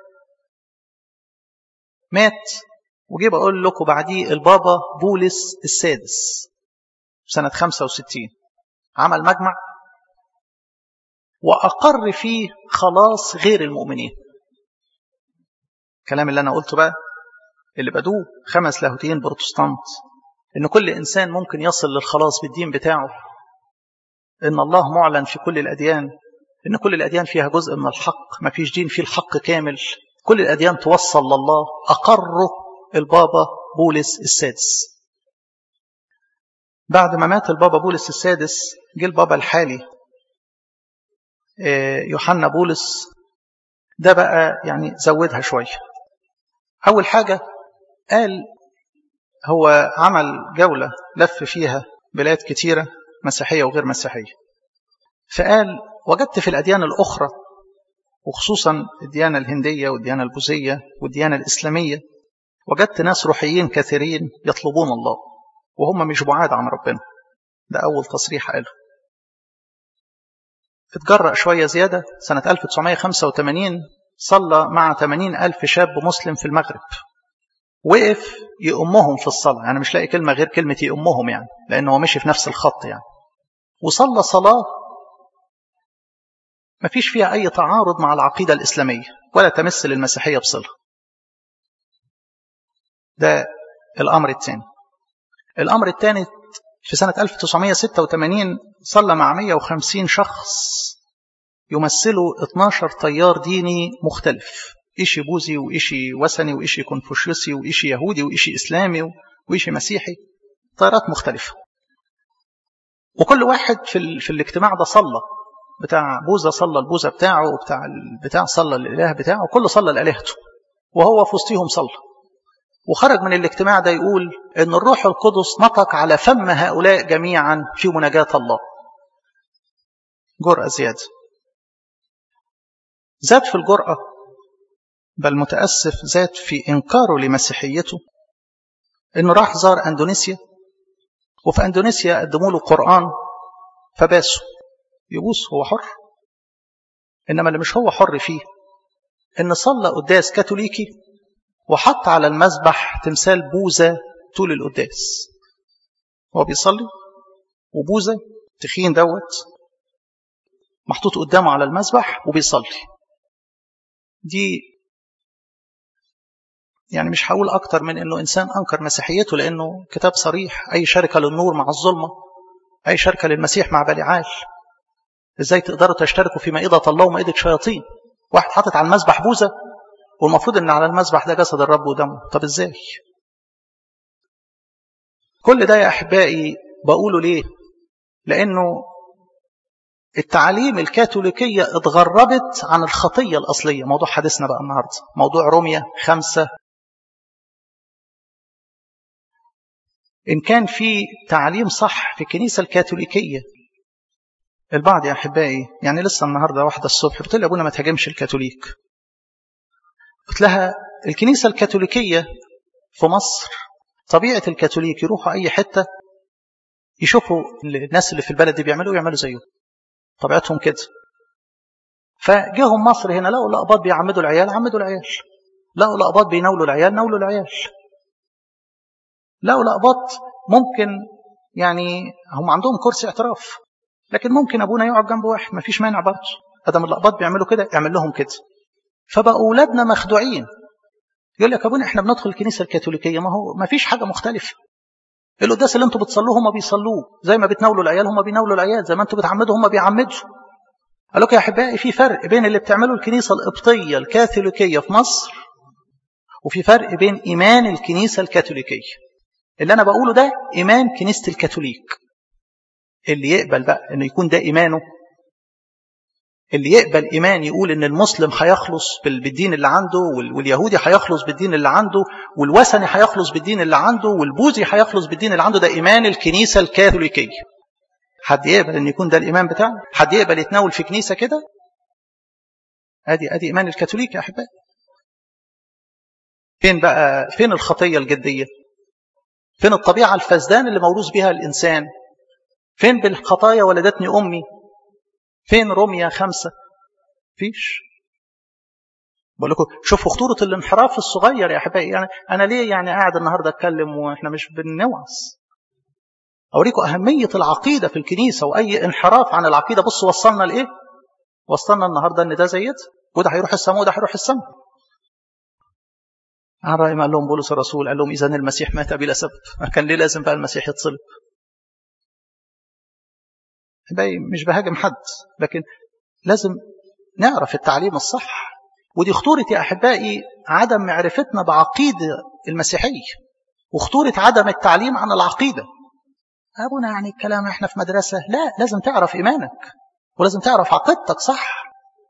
مات وجي بقول لكم بعديه البابا بولس السادس سنة 65 عمل مجمع وأقر فيه خلاص غير المؤمنين الكلام اللي أنا قلته بقى اللي بدوه خمس لاهوتيين بروتستانت إن كل إنسان ممكن يصل للخلاص بالدين بتاعه إن الله معلن في كل الأديان إن كل الأديان فيها جزء من الحق ما فيش دين فيه الحق كامل كل الأديان توصل لله أقره البابا بولس السادس بعد ما مات البابا بولس السادس جه البابا الحالي يوحنا بولس ده بقى يعني زودها شوية أول حاجة قال هو عمل جولة لف فيها بلاد كتيرة مسيحية وغير مسيحية فقال وجدت في الأديان الأخرى وخصوصا الديانة الهندية والديانة البوذية والديانة الإسلامية وجدت ناس روحيين كثيرين يطلبون الله وهم مش بعاد عن ربنا ده أول تصريح قاله اتجرأ شوية زيادة سنة 1985 صلى مع 80 ألف شاب مسلم في المغرب وقف يأمهم في الصلاة يعني مش لاقي كلمة غير كلمة يأمهم يعني لأنه مشي في نفس الخط يعني وصلى صلاة ما فيش فيها أي تعارض مع العقيدة الإسلامية ولا تمس للمسيحية بصلة ده الأمر الثاني الأمر الثاني في سنة 1986 صلى مع 150 شخص يمثلوا 12 تيار ديني مختلف إشي بوذي وإشي وثني وإشي كونفوشيوسي وإشي يهودي وإشي إسلامي وإشي مسيحي تيارات مختلفة وكل واحد في, ال... في الاجتماع ده صلى بتاع بوذا صلى البوذا بتاعه وبتاع البتاع صلى الإله بتاعه كله صلى لآلهته وهو في وسطهم صلى وخرج من الاجتماع ده يقول ان الروح القدس نطق على فم هؤلاء جميعا في مناجاة الله جرأة زيادة زاد في الجرأة بل متأسف زاد في إنكاره لمسيحيته إنه راح زار أندونيسيا وفي أندونيسيا قدموا له قرآن فباسوا يبوس هو حر إنما اللي مش هو حر فيه إن صلى قداس كاثوليكي وحط على المذبح تمثال بوذا طول القداس هو بيصلي وبوذا تخين دوت محطوط قدامه على المذبح وبيصلي دي يعني مش هقول أكتر من أنه إنسان أنكر مسيحيته لأنه كتاب صريح أي شركة للنور مع الظلمة أي شركة للمسيح مع بليعال إزاي تقدروا تشتركوا في مائدة الله ومائدة شياطين واحد حاطط على المذبح بوذا والمفروض ان على المذبح ده جسد الرب ودمه طب ازاي كل ده يا احبائي بقوله ليه لانه التعاليم الكاثوليكية اتغربت عن الخطية الأصلية موضوع حديثنا بقى النهاردة موضوع روميا خمسة إن كان في تعليم صح في الكنيسة الكاثوليكية البعض يا أحبائي يعني لسه النهاردة واحدة الصبح بتقول أبونا ما تهاجمش الكاثوليك قلت لها الكنيسة الكاثوليكية في مصر طبيعة الكاثوليك يروحوا أي حتة يشوفوا الناس اللي في البلد دي بيعملوا يعملوا زيهم طبيعتهم كده فجاهم مصر هنا لقوا الأقباط بيعمدوا العيال عمدوا العيال لقوا الأقباط بيناولوا العيال ناولوا العيال لقوا الأقباط ممكن يعني هم عندهم كرسي اعتراف لكن ممكن أبونا يقعد جنب واحد ما فيش مانع برضه ادم الأقباط بيعملوا كده اعمل لهم كده فبقوا أولادنا مخدوعين يقول لك أبونا إحنا بندخل الكنيسة الكاثوليكية ما هو ما فيش حاجة مختلفة القداس اللي انتوا بتصلوه هم بيصلوه زي ما بتناولوا العيال هم بيناولوا العيال زي ما انتوا بتعمدوا هم بيعمدوا قال لك يا احبائي في فرق بين اللي بتعمله الكنيسه القبطيه الكاثوليكيه في مصر وفي فرق بين ايمان الكنيسه الكاثوليكيه اللي انا بقوله ده ايمان كنيسه الكاثوليك اللي يقبل بقى انه يكون ده ايمانه اللي يقبل إيمان يقول إن المسلم هيخلص بالدين اللي عنده واليهودي هيخلص بالدين اللي عنده والوثني هيخلص بالدين اللي عنده والبوذي هيخلص بالدين اللي عنده ده إيمان الكنيسة الكاثوليكية حد يقبل إن يكون ده الإيمان بتاعه حد يقبل يتناول في كنيسة كده أدي أدي إيمان الكاثوليك يا أحبائي فين بقى فين الخطية الجدية فين الطبيعة الفسدان اللي موروث بها الإنسان فين بالخطايا ولدتني أمي فين روميا خمسة فيش بقول لكم شوفوا خطورة الانحراف الصغير يا أحبائي يعني أنا ليه يعني قاعد النهاردة أتكلم وإحنا مش بنوعظ أوريكم أهمية العقيدة في الكنيسة وأي انحراف عن العقيدة بصوا وصلنا لإيه وصلنا النهاردة إن ده زيت وده هيروح السماء وده هيروح السماء عن رأي ما قال لهم بولس الرسول قال لهم إذا المسيح مات بلا سبب كان ليه لازم بقى المسيح يتصلب باقي مش بهاجم حد لكن لازم نعرف التعليم الصح ودي خطورة يا أحبائي عدم معرفتنا بعقيدة المسيحية وخطورة عدم التعليم عن العقيدة أبونا يعني الكلام إحنا في مدرسة لا لازم تعرف إيمانك ولازم تعرف عقيدتك صح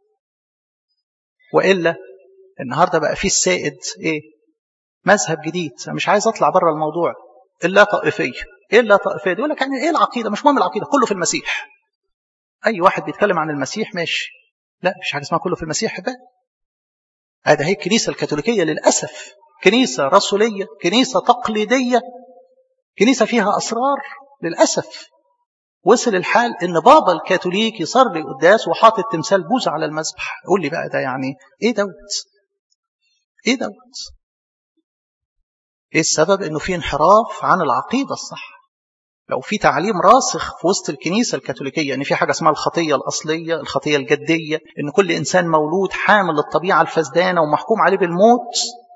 وإلا النهاردة بقى فيه السائد إيه مذهب جديد مش عايز أطلع بره الموضوع إلا طائفية إيه إلا طائفية يقول لك يعني إيه العقيدة مش مهم العقيدة كله في المسيح أي واحد بيتكلم عن المسيح ماشي لا مش حاجة اسمها كله في المسيح بقى هذا هي الكنيسة الكاثوليكية للأسف كنيسة رسولية كنيسة تقليدية كنيسة فيها أسرار للأسف وصل الحال ان بابا الكاثوليك يصلي قداس وحاطط تمثال بوزة على المذبح قول لي بقى ده يعني ايه دوت ايه دوت ايه السبب انه في انحراف عن العقيدة الصح لو في تعليم راسخ في وسط الكنيسة الكاثوليكية ان في حاجة اسمها الخطية الأصلية الخطية الجدية ان كل إنسان مولود حامل للطبيعة الفسدانة ومحكوم عليه بالموت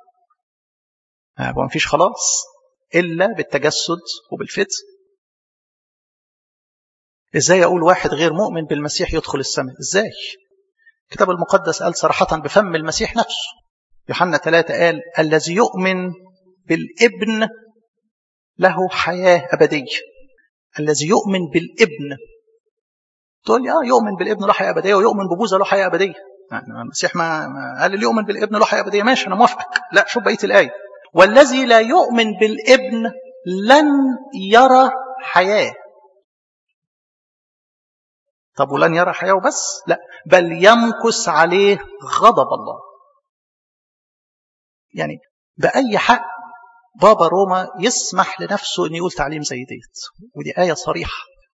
ما فيش خلاص إلا بالتجسد وبالفتن ازاي اقول واحد غير مؤمن بالمسيح يدخل السماء ازاي الكتاب المقدس قال صراحة بفم المسيح نفسه يوحنا ثلاثة قال الذي يؤمن بالابن له حياة أبدية الذي يؤمن بالابن تقول لي اه يؤمن بالابن له حياة أبدية ويؤمن ببوذا له حياة أبدية يعني المسيح ما قال اللي يؤمن بالابن له حياة أبدية ماشي أنا موافقك لا شوف بقية الآية والذي لا يؤمن بالابن لن يرى حياه طب ولن يرى حياة وبس لا بل يمكس عليه غضب الله يعني بأي حق بابا روما يسمح لنفسه أن يقول تعليم زي ديت ودي آية صريحة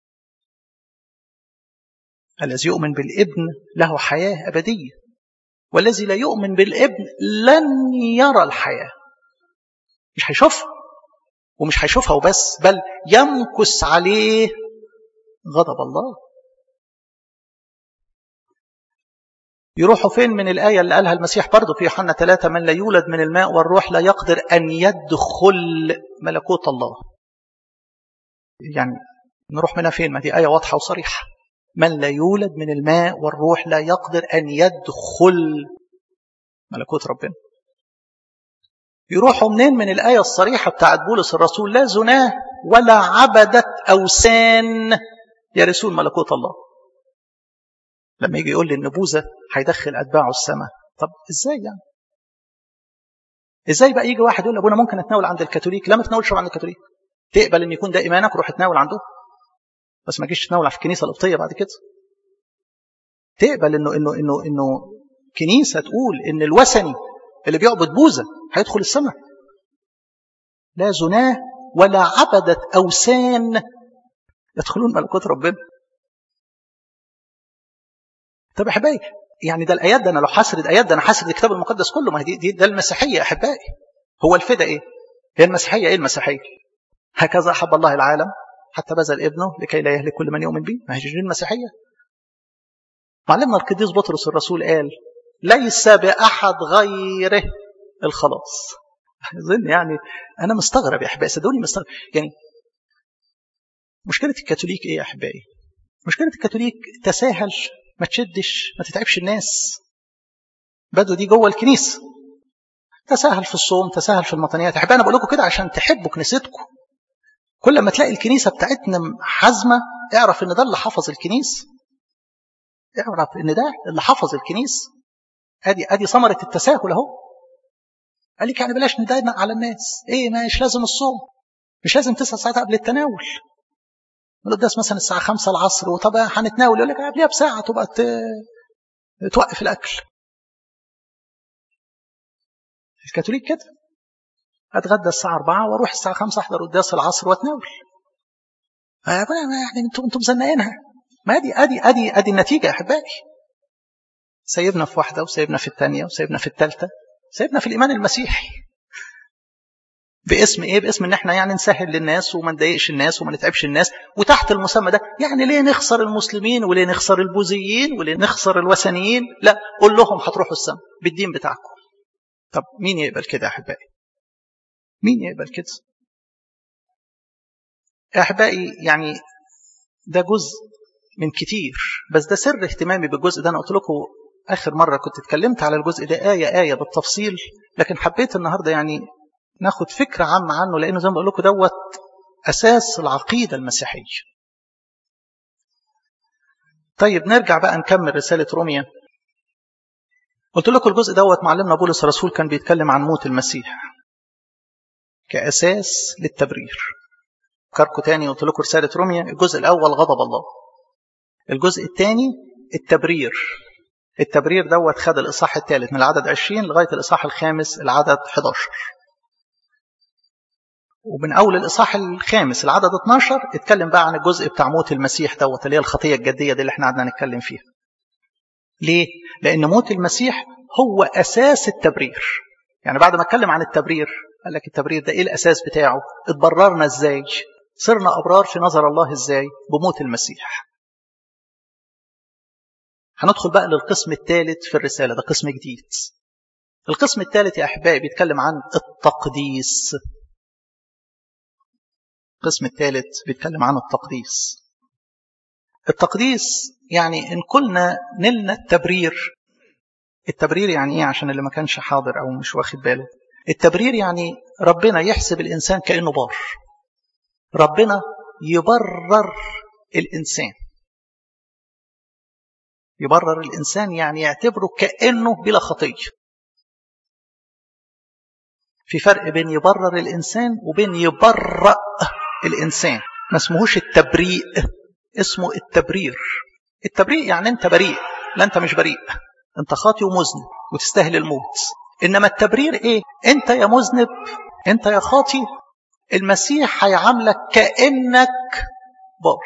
الذي يؤمن بالابن له حياة أبدية والذي لا يؤمن بالابن لن يرى الحياة مش هيشوفها ومش هيشوفها وبس بل يمكس عليه غضب الله يروحوا فين من الآية اللي قالها المسيح برضه في يوحنا ثلاثة من لا يولد من الماء والروح لا يقدر أن يدخل ملكوت الله يعني نروح منها فين ما دي آية واضحة وصريحة من لا يولد من الماء والروح لا يقدر أن يدخل ملكوت ربنا يروحوا منين من الآية الصريحة بتاعت بولس الرسول لا زناه ولا عبدة أوثان يرثون ملكوت الله لما يجي يقول لي ان بوذا هيدخل اتباعه السماء طب ازاي يعني ازاي بقى يجي واحد يقول ابونا ممكن اتناول عند الكاثوليك لا ما تناولش عند الكاثوليك تقبل ان يكون ده ايمانك روح اتناول عنده بس ما تجيش تناول في الكنيسه القبطيه بعد كده تقبل انه انه انه انه كنيسه تقول ان الوثني اللي بيعبد بوذا هيدخل السماء لا زناه ولا عبدة أوثان يدخلون ملكوت ربنا طب احبائي يعني ده الايات ده انا لو حسرد ايات ده انا حسرد الكتاب المقدس كله ما دي, دي ده المسيحيه احبائي هو الفدا ايه؟ هي المسيحيه ايه المسيحيه؟ هكذا احب الله العالم حتى بذل ابنه لكي لا يهلك كل من يؤمن به ما هي دي المسيحيه معلمنا القديس بطرس الرسول قال ليس باحد غيره الخلاص اظن يعني انا مستغرب يا احبائي صدقوني مستغرب يعني مشكله الكاثوليك ايه يا احبائي؟ مشكله الكاثوليك تساهل ما تشدش ما تتعبش الناس بدوا دي جوه الكنيسه تساهل في الصوم تساهل في المطنيات احب انا بقول لكم كده عشان تحبوا كنيستكم كل ما تلاقي الكنيسه بتاعتنا حازمه اعرف ان ده اللي حفظ الكنيسه اعرف ان ده اللي حفظ الكنيسه ادي ادي ثمره التساهل اهو قال لك يعني بلاش ندقق على الناس ايه مش لازم الصوم مش لازم تسع ساعات قبل التناول القداس مثلا الساعة خمسة العصر وطب هنتناول يقول لك قبلها بساعة تبقى توقف الأكل الكاثوليك كده أتغدى الساعة أربعة وأروح الساعة خمسة أحضر قداس العصر وأتناول يعني انتم انتم مزنقينها ما ادي ادي ادي ادي النتيجه يا احبائي سيبنا في واحده وسيبنا في الثانيه وسيبنا في الثالثه سيبنا في الايمان المسيحي باسم ايه باسم ان احنا يعني نسهل للناس وما نضايقش الناس وما نتعبش الناس وتحت المسمى ده يعني ليه نخسر المسلمين وليه نخسر البوذيين وليه نخسر الوثنيين لا قول لهم هتروحوا السماء بالدين بتاعكم طب مين يقبل كده يا احبائي مين يقبل كده يا احبائي يعني ده جزء من كتير بس ده سر اهتمامي بالجزء ده انا قلت لكم اخر مره كنت اتكلمت على الجزء ده ايه ايه بالتفصيل لكن حبيت النهارده يعني ناخد فكرة عامة عنه لأنه زي ما بقول لكم دوت أساس العقيدة المسيحية طيب نرجع بقى نكمل رسالة روميا قلت لكم الجزء دوت معلمنا بولس الرسول كان بيتكلم عن موت المسيح كأساس للتبرير فكركم تاني قلت لكم رسالة روميا الجزء الأول غضب الله الجزء الثاني التبرير التبرير دوت خد الإصحاح الثالث من العدد 20 لغاية الإصحاح الخامس العدد 11 ومن أول الإصحاح الخامس العدد 12 اتكلم بقى عن الجزء بتاع موت المسيح دوت اللي هي الخطية الجدية دي اللي احنا قعدنا نتكلم فيها ليه؟ لأن موت المسيح هو أساس التبرير يعني بعد ما اتكلم عن التبرير قال لك التبرير ده ايه الأساس بتاعه اتبررنا ازاي صرنا أبرار في نظر الله ازاي بموت المسيح هندخل بقى للقسم الثالث في الرسالة ده قسم جديد القسم الثالث يا أحبائي بيتكلم عن التقديس القسم الثالث بيتكلم عن التقديس التقديس يعني إن كلنا نلنا التبرير التبرير يعني إيه عشان اللي ما كانش حاضر أو مش واخد باله التبرير يعني ربنا يحسب الإنسان كأنه بار ربنا يبرر الإنسان يبرر الإنسان يعني يعتبره كأنه بلا خطية في فرق بين يبرر الإنسان وبين يبرأ الإنسان ما اسمهوش التبريء اسمه التبرير التبريء يعني أنت بريء لا أنت مش بريء أنت خاطي ومذنب وتستاهل الموت إنما التبرير إيه أنت يا مذنب أنت يا خاطي المسيح هيعاملك كأنك بار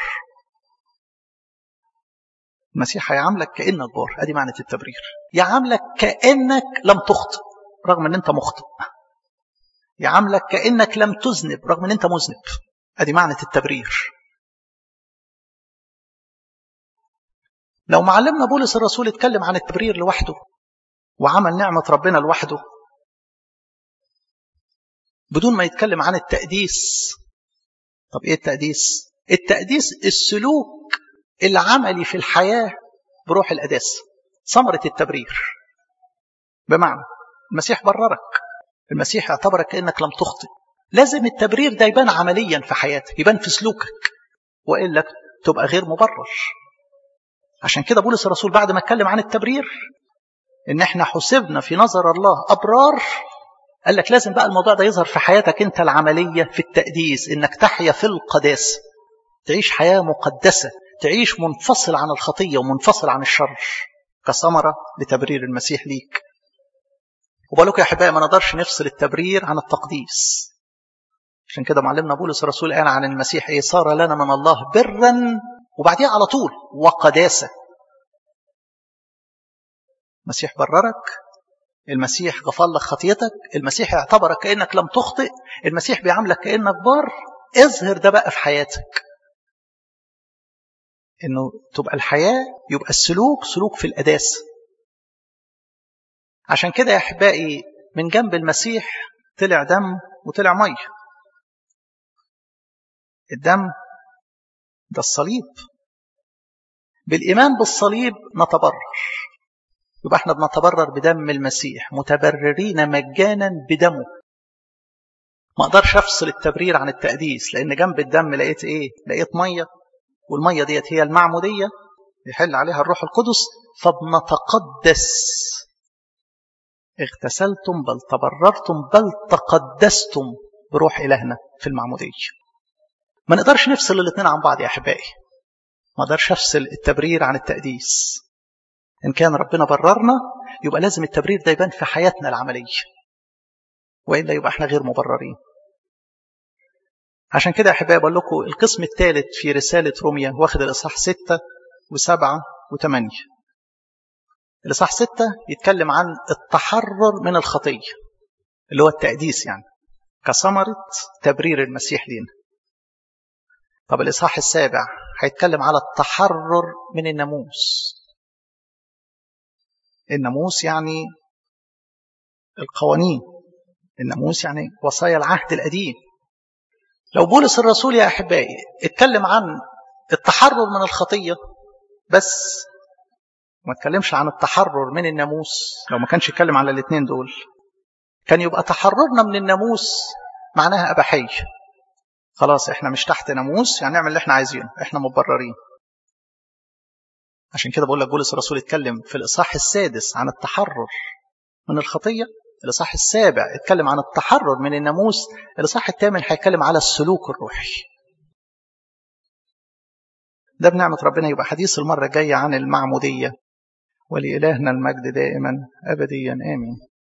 المسيح هيعاملك كأنك بار ادي معنى التبرير يعاملك كأنك لم تخطئ رغم ان انت مخطئ يعاملك كأنك لم تذنب رغم ان انت مذنب ادي معنى التبرير لو معلمنا بولس الرسول اتكلم عن التبرير لوحده وعمل نعمة ربنا لوحده بدون ما يتكلم عن التقديس طب ايه التقديس التقديس السلوك العملي في الحياة بروح القداسة ثمرة التبرير بمعنى المسيح بررك المسيح اعتبرك كأنك لم تخطئ لازم التبرير ده يبان عمليا في حياتك يبان في سلوكك وإلا تبقى غير مبرر عشان كده بولس الرسول بعد ما اتكلم عن التبرير ان احنا حسبنا في نظر الله ابرار قال لك لازم بقى الموضوع ده يظهر في حياتك انت العمليه في التقديس انك تحيا في القداسه تعيش حياه مقدسه تعيش منفصل عن الخطيه ومنفصل عن الشر كثمره لتبرير المسيح ليك وبقول لكم يا احبائي ما نقدرش نفصل التبرير عن التقديس عشان كده معلمنا بولس الرسول قال عن المسيح ايه صار لنا من الله برا وبعديها على طول وقداسه المسيح بررك المسيح غفر لك خطيتك المسيح اعتبرك كأنك لم تخطئ المسيح بيعاملك كأنك بار اظهر ده بقى في حياتك انه تبقى الحياة يبقى السلوك سلوك في القداسة عشان كده يا احبائي من جنب المسيح طلع دم وطلع ميه الدم ده الصليب بالإيمان بالصليب نتبرر يبقى احنا بنتبرر بدم المسيح متبررين مجانا بدمه ما اقدرش افصل التبرير عن التقديس لان جنب الدم لقيت ايه لقيت ميه والميه ديت هي المعموديه يحل عليها الروح القدس فبنتقدس اغتسلتم بل تبررتم بل تقدستم بروح الهنا في المعموديه ما نقدرش نفصل الاثنين عن بعض يا احبائي ما اقدرش افصل التبرير عن التقديس إن كان ربنا بررنا يبقى لازم التبرير ده يبان في حياتنا العملية وإلا يبقى احنا غير مبررين عشان كده يا أحبائي بقول لكم القسم الثالث في رسالة روميا واخد الإصحاح ستة وسبعة وثمانية الإصحاح ستة يتكلم عن التحرر من الخطية اللي هو التقديس يعني كثمرة تبرير المسيح لينا طب الإصحاح السابع هيتكلم على التحرر من الناموس الناموس يعني القوانين الناموس يعني وصايا العهد القديم لو بولس الرسول يا احبائي اتكلم عن التحرر من الخطيه بس ما اتكلمش عن التحرر من الناموس لو ما كانش يتكلم على الاثنين دول كان يبقى تحررنا من الناموس معناها اباحيه خلاص احنا مش تحت ناموس يعني نعمل اللي احنا عايزينه احنا مبررين عشان كده بقول لك بولس الرسول اتكلم في الإصحاح السادس عن التحرر من الخطية الإصحاح السابع اتكلم عن التحرر من الناموس الإصحاح الثامن هيتكلم على السلوك الروحي ده بنعمة ربنا يبقى حديث المرة الجاية عن المعمودية ولإلهنا المجد دائما أبديا آمين